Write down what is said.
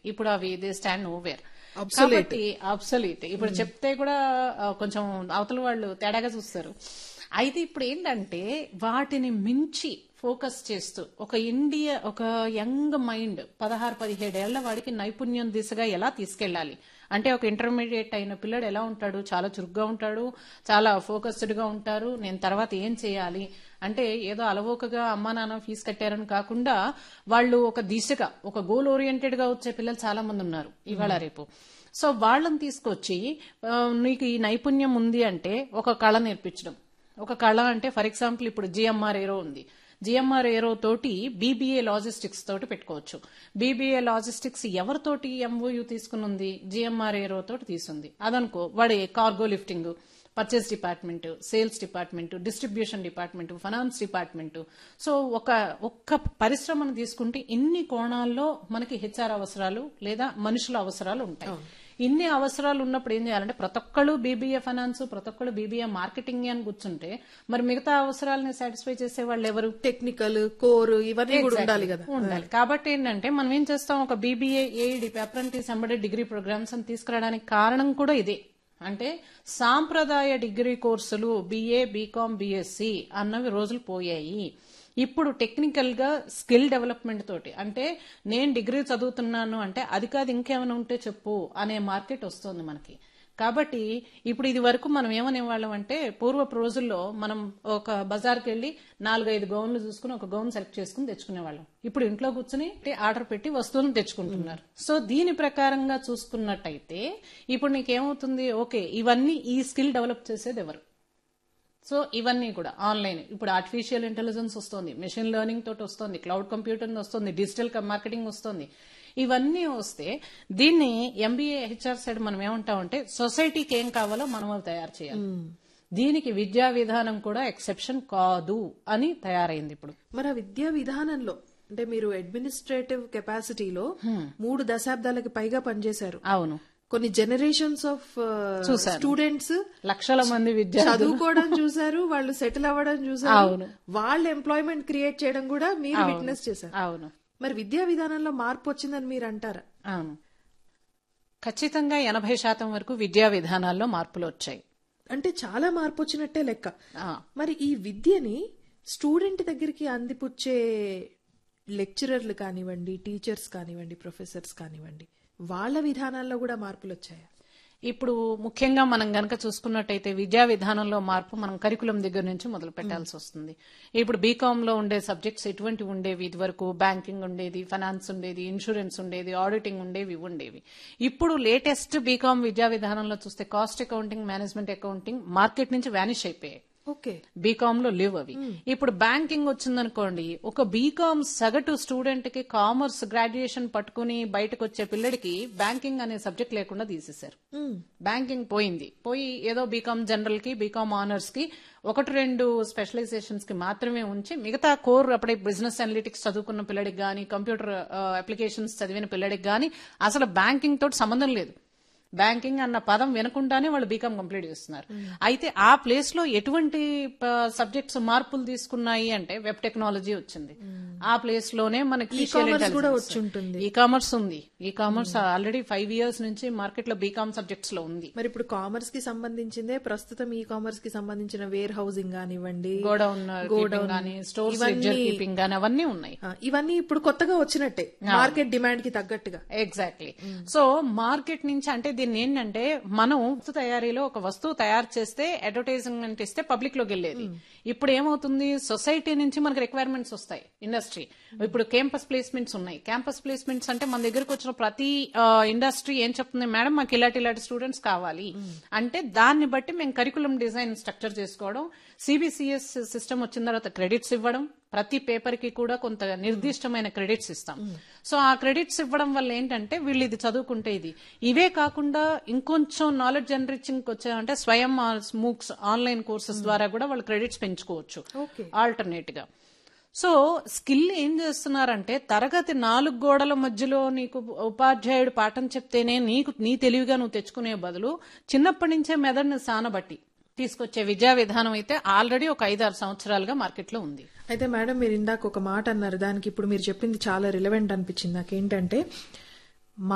ఇప్పుడు అవి they stand nowhere Obsolete. కాబట్టి అబ్సలీట్ ఇప్పుడు చెప్తే కూడా ఆ, కొంచెం అవతల వాళ్ళు తేడాగా చూస్తారు అయితే ఇప్పుడు ఏంటంటే వాటిని మించి ఫోకస్ చేస్తూ ఒక ఇండియా ఒక యంగ్ మైండ్ పదహారు పదిహేడేళ్ల వాడికి నైపుణ్యం దిశగా ఎలా తీసుకెళ్ళాలి అంటే ఒక ఇంటర్మీడియట్ అయిన పిల్లడు ఎలా ఉంటాడు చాలా చురుగ్గా ఉంటాడు చాలా ఫోకస్డ్ గా ఉంటారు నేను తర్వాత ఏం చేయాలి అంటే ఏదో అలవోకగా అమ్మా నాన్న ఫీజు కట్టారని కాకుండా వాళ్ళు ఒక దిశగా ఒక గోల్ ఓరియంటెడ్ గా వచ్చే పిల్లలు చాలా మంది ఉన్నారు ఇవాళ రేపు సో వాళ్ళని తీసుకొచ్చి ఆ, నీకు ఈ నైపుణ్యం ఉంది అంటే ఒక కళ నేర్పించడం ఒక కళ అంటే ఫర్ ఎగ్జాంపుల్ ఇప్పుడు జిఎంఆర్ ఏరో ఉంది జిఎంఆర్ ఏరో తోటి బీబీఏ లాజిస్టిక్స్ తోటి పెట్టుకోవచ్చు బీబీఏ లాజిస్టిక్స్ ఎవరితోటి ఎంఓయూ తీసుకుని ఉంది జిఎంఆర్ ఏరో తోటి తీసుంది అదనుకో వాడి cargo lifting purchase department sales department distribution department finance department so ఒక ఒక్క పరిశ్రమను తీసుకుంటే ఇన్ని కోణాల్లో మనకి హెచ్ఆర్ అవసరాలు లేదా మనుషుల అవసరాలు ఉంటాయి ఇన్ని అవసరాలు ఉన్నప్పుడు ఏం చేయాలంటే ప్రతి ఒక్కళ్ళు బీబీఏ ఫైనాన్స్ ప్రతి ఒక్కళ్ళు బీబీఏ మార్కెటింగ్ అని కూర్చుంటే మరి మిగతా అవసరాలని సాటిస్ఫై చేసే వాళ్ళు ఎవరు టెక్నికల్ కోర్ ఇవన్నీ కూడా ఉండాలి కదా ఉండాలి కాబట్టి ఏంటంటే మనం ఏం చేస్తాం ఒక BBA AED apprentice embedded degree programmes అని తీసుకురావడానికి కారణం కూడా ఇదే అంటే సాంప్రదాయ డిగ్రీ కోర్సులు బిఏ బీకామ్ బిఎస్సి అన్నవి రోజులు పోయాయి ఇప్పుడు టెక్నికల్ గా స్కిల్ డెవలప్మెంట్ తోటి అంటే నేను డిగ్రీ చదువుతున్నాను అంటే అది కాదు ఇంకేమైనా ఉంటే చెప్పు అనే మార్కెట్ వస్తుంది మనకి కాబట్టి ఇప్పుడు ఇది వరకు మనం ఏమనేవాళ్ళం అంటే పూర్వపు రోజుల్లో మనం ఒక బజార్కి వెళ్ళి నాలుగైదు గౌన్లు చూసుకుని ఒక గౌన్ సెలెక్ట్ చేసుకుని తెచ్చుకునేవాళ్ళం ఇప్పుడు ఇంట్లో కూర్చుని ఆర్డర్ పెట్టి వస్తువులను తెచ్చుకుంటున్నారు సో దీని ప్రకారంగా చూసుకున్నట్టయితే ఇప్పుడు నీకేమవుతుంది ఓకే ఇవన్నీ ఈ స్కిల్ డెవలప్ చేసేది ఎవరు సో ఇవన్నీ కూడా ఆన్లైన్ ఇప్పుడు ఆర్టిఫిషియల్ ఇంటెలిజెన్స్ వస్తుంది మెషిన్ లెర్నింగ్ తోటి వస్తుంది క్లౌడ్ కంప్యూటింగ్ వస్తుంది డిజిటల్ మార్కెటింగ్ వస్తుంది ఇవన్నీ వస్తే దీన్ని ఎంబీఏ హెచ్ఆర్ సైడ్ మనం ఏమంటామంటే సొసైటీకి ఏం కావాలో మనం అవి తయారు చేయాలి దీనికి విద్యా విధానం కూడా ఎక్సెప్షన్ కాదు అని తయారైంది ఇప్పుడు మరి ఆ విద్యా విధానంలో అంటే మీరు అడ్మినిస్ట్రేటివ్ కెపాసిటీలో మూడు దశాబ్దాలకి పైగా పనిచేశారు అవును కొన్ని జనరేషన్స్ ఆఫ్ స్టూడెంట్స్ లక్షల మంది విద్య చదువుకోవడం చూసారు వాళ్ళు సెటిల్ అవ్వడం చూసారు అవును. వాళ్ళ ఎంప్లాయ్మెంట్ క్రియేట్ చేయడం కూడా మీరు విట్నెస్ చేశారు అవును మరి విద్యా విధానంలో మార్పు వచ్చిందని మీరు అంటారా అవును ఖచ్చితంగా ఎనభై శాతం వరకు విద్యా విధానాల్లో మార్పులు వచ్చాయి అంటే చాలా మార్పు వచ్చినట్టే లెక్క ఆ, మరి ఈ విద్యని స్టూడెంట్ దగ్గరికి అందిపుచ్చే లెక్చరర్లు కానివ్వండి టీచర్స్ కానివ్వండి ప్రొఫెసర్స్ కానివ్వండి వాళ్ళ విధానాల్లో కూడా మార్పులు వచ్చాయా ఇప్పుడు ముఖ్యంగా మనం గనక చూసుకున్నట్టయితే విద్యా విధానంలో మార్పు మనం కరికులం దగ్గర నుంచి మొదలు పెట్టాల్సి వస్తుంది ఇప్పుడు బీకామ్ లో ఉండే సబ్జెక్ట్స్ ఎటువంటి ఉండేవి ఇది వరకు బ్యాంకింగ్ ఉండేది ఫైనాన్స్ ఉండేది ఇన్సూరెన్స్ ఉండేది ఆడిటింగ్ ఉండేవి ఉండేవి ఇప్పుడు లేటెస్ట్ బీకామ్ విద్యా విధానంలో చూస్తే cost accounting management accounting market నుంచి వానిష్ అయిపోయాయి ఓకే బీకామ్ లో లేవు అవి ఇప్పుడు బ్యాంకింగ్ వచ్చిందనుకోండి ఒక బీకామ్ సగటు స్టూడెంట్ కి కామర్స్ గ్రాడ్యుయేషన్ పట్టుకుని బయటకు వచ్చే పిల్లడికి బ్యాంకింగ్ అనే సబ్జెక్ట్ లేకుండా తీసేశారు బ్యాంకింగ్ పోయింది పోయి ఏదో బీకామ్ జనరల్ కి బీకామ్ ఆనర్స్ కి ఒకటి రెండు స్పెషలైజేషన్స్ కి మాత్రమే ఉంచి మిగతా కోర్ అప్పుడే బిజినెస్ అనలిటిక్స్ చదువుకున్న పిల్లడికి గానీ కంప్యూటర్ అప్లికేషన్స్ చదివిన పిల్లడికి గానీ అసలు బ్యాంకింగ్ తోటి సంబంధం లేదు బ్యాంకింగ్ అన్న పదం వినకుండానే వాళ్ళు బీకామ్ కంప్లీట్ చేస్తున్నారు అయితే ఆ ప్లేస్ లో ఎటువంటి సబ్జెక్ట్స్ మార్పులు తీసుకున్నాయి అంటే వెబ్ టెక్నాలజీ వచ్చింది ఆ ప్లేస్ లోనే మనకి E-commerce కూడా వచ్చి ఉంటుంది. ఈ కామర్స్ ఉంది e commerce already five years నుంచి మార్కెట్ లో బీకామ్ సబ్జెక్ట్స్ లో ఉంది మరి ఇప్పుడు కామర్స్ కి సంబంధించిందే ప్రస్తుతం ఈ కామర్స్ కి సంబంధించిన వేర్ హౌసింగ్ కానివ్వండి గోడౌన్ కీపింగ్ గానీ స్టోర్స్ లెడ్జర్ కీపింగ్ గానీ అవన్నీ ఉన్నాయి ఆ, ఇవన్నీ ఇప్పుడు కొత్తగా వచ్చినట్టే మార్కెట్ డిమాండ్ కి తగ్గట్టుగా ఎగ్జాక్ట్లీ సో మార్కెట్ నుంచి అంటే దీన్ని ఏంటంటే మనం వస్తు తయారీలో ఒక వస్తువు తయారు చేస్తే అడ్వర్టైజ్మెంట్ ఇస్తే పబ్లిక్ లోకి వెళ్ళేది ఇప్పుడు ఏమవుతుంది సొసైటీ నుంచి మనకి రిక్వైర్మెంట్స్ వస్తాయి ఇండస్ట్రీ ఇప్పుడు క్యాంపస్ ప్లేస్మెంట్స్ ఉన్నాయి క్యాంపస్ ప్లేస్మెంట్స్ అంటే మన దగ్గరకు వచ్చిన ప్రతి ఇండస్ట్రీ ఏం చెప్తుంది మేడం మాకు ఇలాంటి ఇలాంటి స్టూడెంట్స్ కావాలి అంటే దాన్ని బట్టి మేము కరికులం డిజైన్ స్ట్రక్చర్ చేసుకోవడం సిబిసిఎస్ సిస్టమ్ వచ్చిన తర్వాత క్రెడిట్స్ ఇవ్వడం ప్రతి పేపర్ కి కూడా కొంత నిర్దిష్టమైన క్రెడిట్స్ ఇస్తాం సో ఆ క్రెడిట్స్ ఇవ్వడం వల్ల ఏంటంటే వీళ్ళు ఇది చదువుకుంటే ఇది ఇవే కాకుండా ఇంకొంచెం నాలెడ్జ్ ఎన్రిచింగ్ వచ్చాయంటే స్వయం మూక్స్ ఆన్లైన్ కోర్సెస్ ద్వారా కూడా వాళ్ళు క్రెడిట్స్ పెంచుకోవచ్చు ఓకే ఆల్టర్నేట్ గా సో స్కిల్ ఏం చేస్తున్నారంటే తరగతి నాలుగు గోడల మధ్యలో నీకు ఉపాధ్యాయుడు పాఠం చెప్తేనే నీకు నీ తెలివిగా నువ్వు తెచ్చుకునే బదులు చిన్నప్పటి నుంచే మెదడుని సానబట్టి తీసుకొచ్చే విద్యా విధానం అయితే ఆల్రెడీ ఒక ఐదారు సంవత్సరాలుగా మార్కెట్లో ఉంది అయితే మేడం మీరు ఇందాక ఒక మాట అన్నారు దానికి ఇప్పుడు మీరు చెప్పింది చాలా రిలవెంట్ అనిపించింది నాకేంటంటే